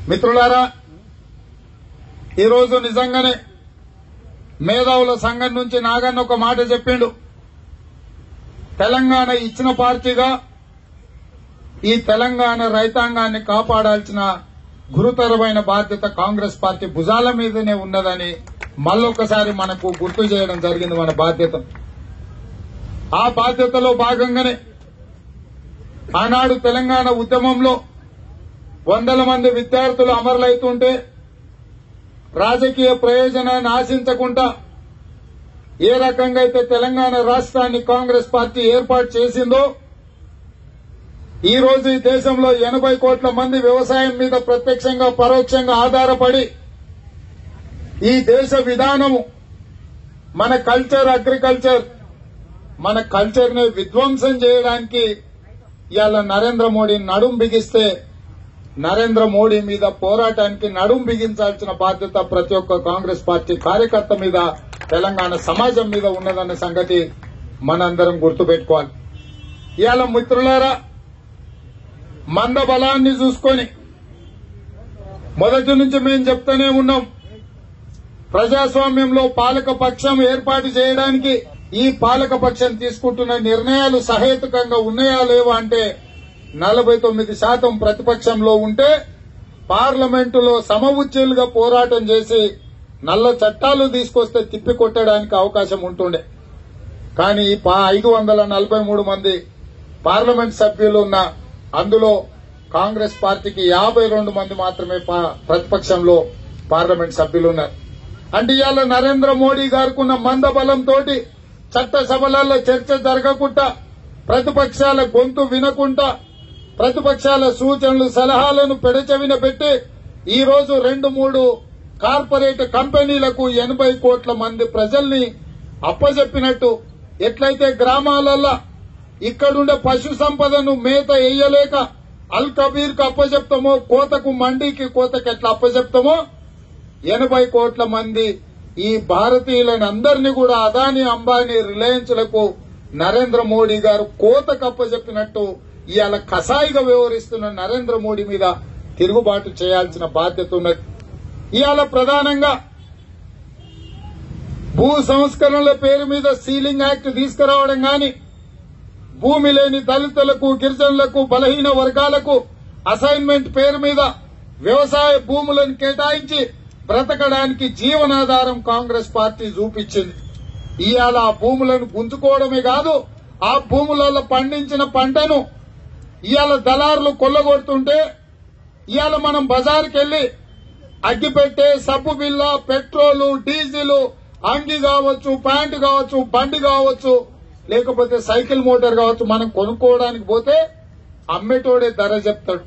మిత్రులారా ఈరోజు నిజంగానే మేధావుల సంఘం నుంచి నాగన్న ఒక మాట చెప్పిండు తెలంగాణ ఇచ్చిన పార్టీగా ఈ తెలంగాణ రైతాంగాన్ని కాపాడాల్సిన గురుతరమైన బాధ్యత కాంగ్రెస్ పార్టీ భుజాల మీదనే ఉన్నదని మళ్ళొకసారి మనకు గుర్తు చేయడం జరిగింది మన బాధ్యత ఆ బాధ్యతలో భాగంగానే ఆనాడు తెలంగాణ ఉద్యమంలో వందల మంది విద్యార్థులు అమరులైతుంటే రాజకీయ ప్రయోజనాన్ని ఆశించకుండా ఏ రకంగా అయితే తెలంగాణ రాష్ట్రాన్ని కాంగ్రెస్ పార్టీ ఏర్పాటు చేసిందో ఈ రోజు ఈ దేశంలో ఎనభై కోట్ల మంది వ్యవసాయం మీద ప్రత్యక్షంగా పరోక్షంగా ఆధారపడి ఈ దేశ విధానము మన కల్చర్ అగ్రికల్చర్ మన కల్చర్ ని విధ్వంసం చేయడానికి ఇవాళ నరేంద్ర మోడీ నడుం బిగిస్తే నరేంద్ర మోడీ మీద పోరాటానికి నడుం బిగించాల్సిన బాధ్యత ప్రతి ఒక్క కాంగ్రెస్ పార్టీ కార్యకర్త మీద తెలంగాణ సమాజం మీద ఉన్నదన్న సంగతి మనందరం గుర్తుపెట్టుకోవాలి ఇవాళ మిత్రులారా మంద బలాన్ని చూసుకొని మొదటి నుంచి మేము చెప్తూనే ఉన్నాం ప్రజాస్వామ్యంలో పాలక పక్షం ఏర్పాటు చేయడానికి ఈ పాలక పక్షం తీసుకుంటున్న నిర్ణయాలు సహేతుకంగా ఉన్నాయా లేవా అంటే నలభై తొమ్మిది శాతం ప్రతిపక్షంలో ఉంటే పార్లమెంటులో సమవుచ్చులుగా పోరాటం చేసి నల్ల చట్టాలు తీసుకొస్తే తిప్పికొట్టడానికి అవకాశం ఉంటుండే కానీ ఈ ఐదు వందల నలభై మూడు మంది పార్లమెంట్ సభ్యులు ఉన్న అందులో కాంగ్రెస్ పార్టీకి యాభై రెండు మంది మాత్రమే పా- ప్రతిపక్షంలో పార్లమెంట్ సభ్యులు ఉన్నారు అంటే ఇవాళ నరేంద్ర మోడీ గారికి ఉన్న మంద బలంతో చట్టసభలలో చర్చ జరగకుండా ప్రతిపక్షాల గొంతు వినకుండా ప్రతిపక్షాల సూచనలు సలహాలను పెడచెవిన పెట్టి ఈ రోజు రెండు మూడు కార్పొరేట్ కంపెనీలకు ఎనభై కోట్ల మంది ప్రజల్ని అప్పజెప్పినట్టు ఎట్లయితే గ్రామాలలో ఇక్కడుండే పశు సంపదను మేత వేయలేక అల్ కబీర్ కు అప్పచెప్తామో కోతకు మండీకి కోతకు ఎట్లా అప్పచెప్తామో ఎనభై కోట్ల మంది ఈ భారతీయులను అందరినీ కూడా అదాని అంబానీ రిలయన్స్లకు నరేంద్ర మోడీ గారు కోత కప్పచెప్పినట్టు ఇవాళ కసాయిగా వ్యవహరిస్తున్న నరేంద్ర మోడీ మీద తిరుగుబాటు చేయాల్సిన బాధ్యత ఉన్నది ఇవాళ ప్రధానంగా భూ సంస్కరణల పేరు మీద సీలింగ్ యాక్ట్ తీసుకురావడం గాని భూమి లేని దళితులకు గిరిజనులకు బలహీన వర్గాలకు అసైన్మెంట్ పేరు మీద వ్యవసాయ భూములను కేటాయించి బ్రతకడానికి జీవనాధారం కాంగ్రెస్ పార్టీ చూపించింది ఇవాళ ఆ భూములను గుంజుకోవడమే కాదు ఆ భూములలో పండించిన పంటను ఇవాళ దళారులు కొల్లగొడుతుంటే ఇవాళ మనం బజార్కి వెళ్లి అగ్గిపెట్టే సబ్బు బిల్ల పెట్రోలు డీజిల్ అంగి కావచ్చు ప్యాంటు కావచ్చు బండి కావచ్చు లేకపోతే సైకిల్ మోటార్ కావచ్చు మనం కొనుక్కోవడానికి పోతే అమ్మేటోడే ధర చెప్తాడు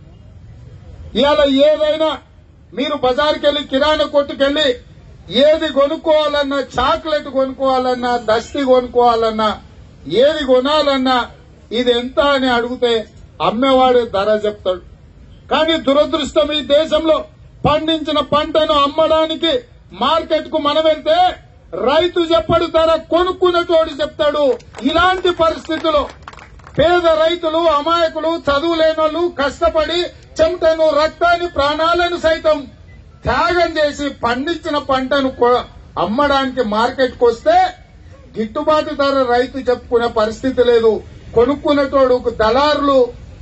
ఇవాళ ఏదైనా మీరు బజార్కి వెళ్లి కిరాణా కొట్టుకెళ్లి ఏది కొనుక్కోవాలన్నా చాక్లెట్ కొనుక్కోవాలన్నా దస్తి కొనుక్కోవాలన్నా ఏది కొనాలన్నా ఇది ఎంత అని అడిగితే అమ్మేవాడే ధర చెప్తాడు కానీ దురదృష్టం ఈ దేశంలో పండించిన పంటను అమ్మడానికి మార్కెట్ కు మనం వెళ్తే రైతు చెప్పడు ధర కొనుక్కునేటోడు చెప్తాడు ఇలాంటి పరిస్థితుల్లో పేద రైతులు అమాయకులు చదువు లేనోళ్ళు కష్టపడి చెమటను రక్తాన్ని ప్రాణాలను సైతం త్యాగం చేసి పండించిన పంటను కొ- అమ్మడానికి మార్కెట్కి వస్తే గిట్టుబాటు ధర రైతు చెప్పుకునే పరిస్థితి లేదు కొనుక్కునేటోడు దళారులు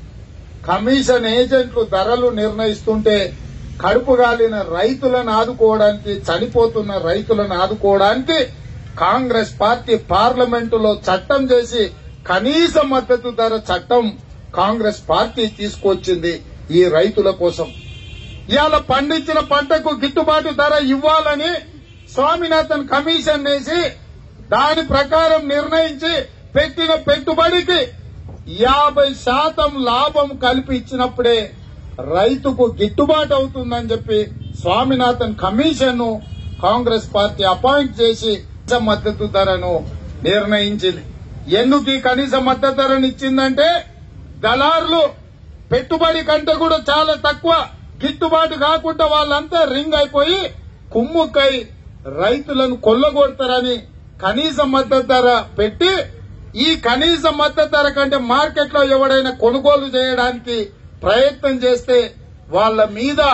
కమిషన్ ఏజెంట్లు ధరలు నిర్ణయిస్తుంటే కడుపు గాలిన రైతులను ఆదుకోవడానికి చనిపోతున్న రైతులను ఆదుకోవడానికి కాంగ్రెస్ పార్టీ పార్లమెంటులో చట్టం చేసి కనీస మద్దతు ధర చట్టం కాంగ్రెస్ పార్టీ తీసుకొచ్చింది ఈ రైతుల కోసం ఇవాళ పండించిన పంటకు గిట్టుబాటు ధర ఇవ్వాలని స్వామినాథన్ కమిషన్ వేసి దాని ప్రకారం నిర్ణయించి పెట్టిన పెట్టుబడికి యాభై శాతం లాభం కలిపి ఇచ్చినప్పుడే రైతుకు గిట్టుబాటు అవుతుందని చెప్పి స్వామినాథన్ కమిషన్ ను కాంగ్రెస్ పార్టీ అపాయింట్ చేసి కనీస మద్దతు ధరను నిర్ణయించింది ఎందుకు ఈ కనీస మద్దతు ధరను ఇచ్చిందంటే దళారులు పెట్టుబడి కంటే కూడా చాలా తక్కువ గిట్టుబాటు కాకుండా వాళ్ళంతా రింగ్ అయిపోయి కుమ్ముక్కై రైతులను కొల్లగొడతారని కనీస మద్దతు ధర పెట్టి ఈ కనీస మద్దతు ధర కంటే మార్కెట్ లో ఎవడైనా కొనుగోలు చేయడానికి ప్రయత్నం చేస్తే వాళ్ళ మీద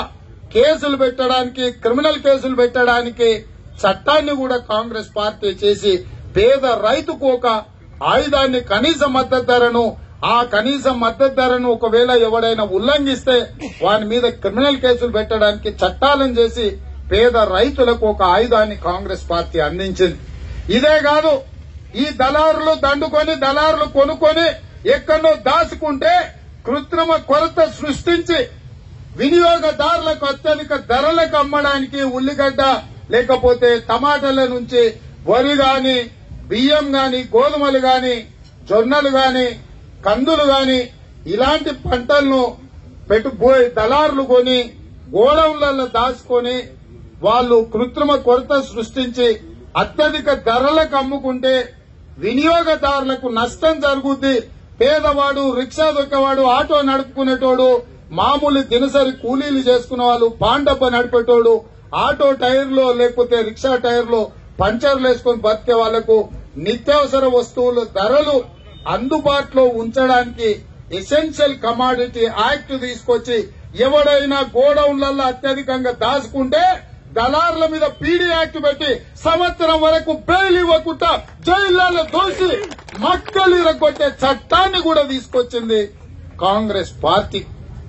కేసులు పెట్టడానికి క్రిమినల్ కేసులు పెట్టడానికి చట్టాన్ని కూడా కాంగ్రెస్ పార్టీ చేసి పేద రైతుకు ఒక ఆయుధాన్ని కనీస మద్దతు ధరను ఆ కనీస మద్దతు ధరను ఒకవేళ ఎవడైనా ఉల్లంఘిస్తే వాని మీద క్రిమినల్ కేసులు పెట్టడానికి చట్టాలను చేసి పేద రైతులకు ఒక ఆయుధాన్ని కాంగ్రెస్ పార్టీ అందించింది ఇదే కాదు ఈ దళారులు దండుకొని దళారులు కొనుక్కొని ఎక్కడో దాచుకుంటే కృత్రిమ కొరత సృష్టించి వినియోగదారులకు అత్యధిక ధరలకు అమ్మడానికి ఉల్లిగడ్డ లేకపోతే టమాటాల నుంచి వరి గాని బియ్యం గాని గోధుమలు గాని జొన్నలు గాని కందులు గాని ఇలాంటి పంటలను పెట్టు బో- దళారులు కొని గోడౌన్లలో దాచుకొని వాళ్ళు కృత్రిమ కొరత సృష్టించి అత్యధిక ధరలకు అమ్ముకుంటే వినియోగదారులకు నష్టం జరుగుద్ది పేదవాడు రిక్షా దొక్కేవాడు ఆటో నడుపుకునేటోడు మామూలు దినసరి కూలీలు చేసుకునే వాళ్ళు పాండబ్బ నడిపేటోడు ఆటో టైర్లో లేకపోతే రిక్షా టైర్లో పంచర్లు వేసుకొని బతికే వాళ్లకు నిత్యావసర వస్తువుల ధరలు అందుబాటులో ఉంచడానికి ఎసెన్షియల్ కమాడిటీ యాక్ట్ తీసుకొచ్చి ఎవడైనా గోడౌన్లలో అత్యధికంగా దాచుకుంటే దళారుల మీద పీడీ యాక్ట్ పెట్టి సంవత్సరం వరకు బెయిల్ ఇవ్వకుండా జైళ్లలో దోసి మక్కలు ఇరగొట్టే చట్టాన్ని కూడా తీసుకొచ్చింది కాంగ్రెస్ పార్టీ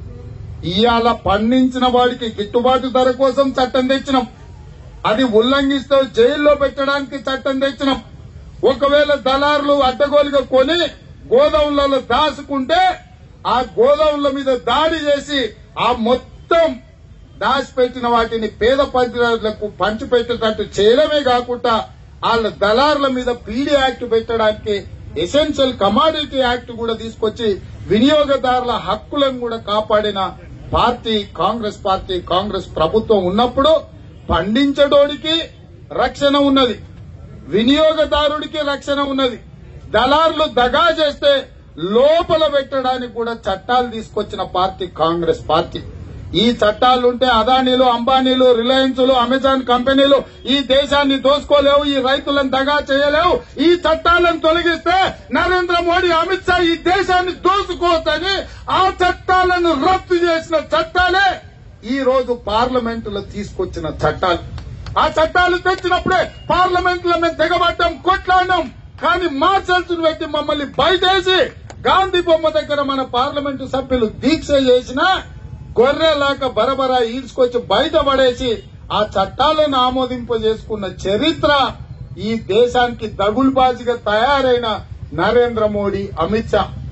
ఇవాళ పండించిన వాడికి గిట్టుబాటు ధర కోసం చట్టం తెచ్చినాం అది ఉల్లంఘిస్తే జైల్లో పెట్టడానికి చట్టం తెచ్చినాం ఒకవేళ దళారులు అడ్డగోలుగా కొని గోదాములలో దాచుకుంటే ఆ గోదాముల మీద దాడి చేసి ఆ మొత్తం దాచిపెట్టిన వాటిని పేద ప్రజలకు పంచిపెట్టేటట్టు చేయడమే కాకుండా వాళ్ళ దళారుల మీద పీడీ యాక్ట్ పెట్టడానికి ఎసెన్షియల్ కమాడిటీ యాక్ట్ కూడా తీసుకొచ్చి వినియోగదారుల హక్కులను కూడా కాపాడిన పార్టీ కాంగ్రెస్ పార్టీ కాంగ్రెస్ ప్రభుత్వం ఉన్నప్పుడు పండించడోడికి రక్షణ ఉన్నది వినియోగదారుడికి రక్షణ ఉన్నది దళారులు దగా చేస్తే లోపల పెట్టడానికి కూడా చట్టాలు తీసుకొచ్చిన పార్టీ కాంగ్రెస్ పార్టీ ఈ చట్టాలుంటే అదానీలు అంబానీలు రిలయన్స్లు అమెజాన్ కంపెనీలు ఈ దేశాన్ని దోసుకోలేవు ఈ రైతులను దగా చేయలేవు ఈ చట్టాలను తొలగిస్తే నరేంద్ర మోడీ అమిత్ షా ఈ దేశాన్ని దోసుకోవచ్చని ఆ చట్టాలను రద్దు చేసిన చట్టాలే ఈ రోజు పార్లమెంటులో తీసుకొచ్చిన చట్టాలు ఆ చట్టాలు తెచ్చినప్పుడే పార్లమెంట్ లో మేము దిగబడ్డాం కొట్లాడినాం కానీ మార్షల్స్ పెట్టి మమ్మల్ని బయటేసి గాంధీ బొమ్మ దగ్గర మన పార్లమెంటు సభ్యులు దీక్ష చేసిన గొర్రెలాక బరబరా ఈడ్చుకొచ్చి బయట పడేసి ఆ చట్టాలను ఆమోదింపజేసుకున్న చరిత్ర ఈ దేశానికి దగులుబాజీగా తయారైన నరేంద్ర మోడీ అమిత్ షా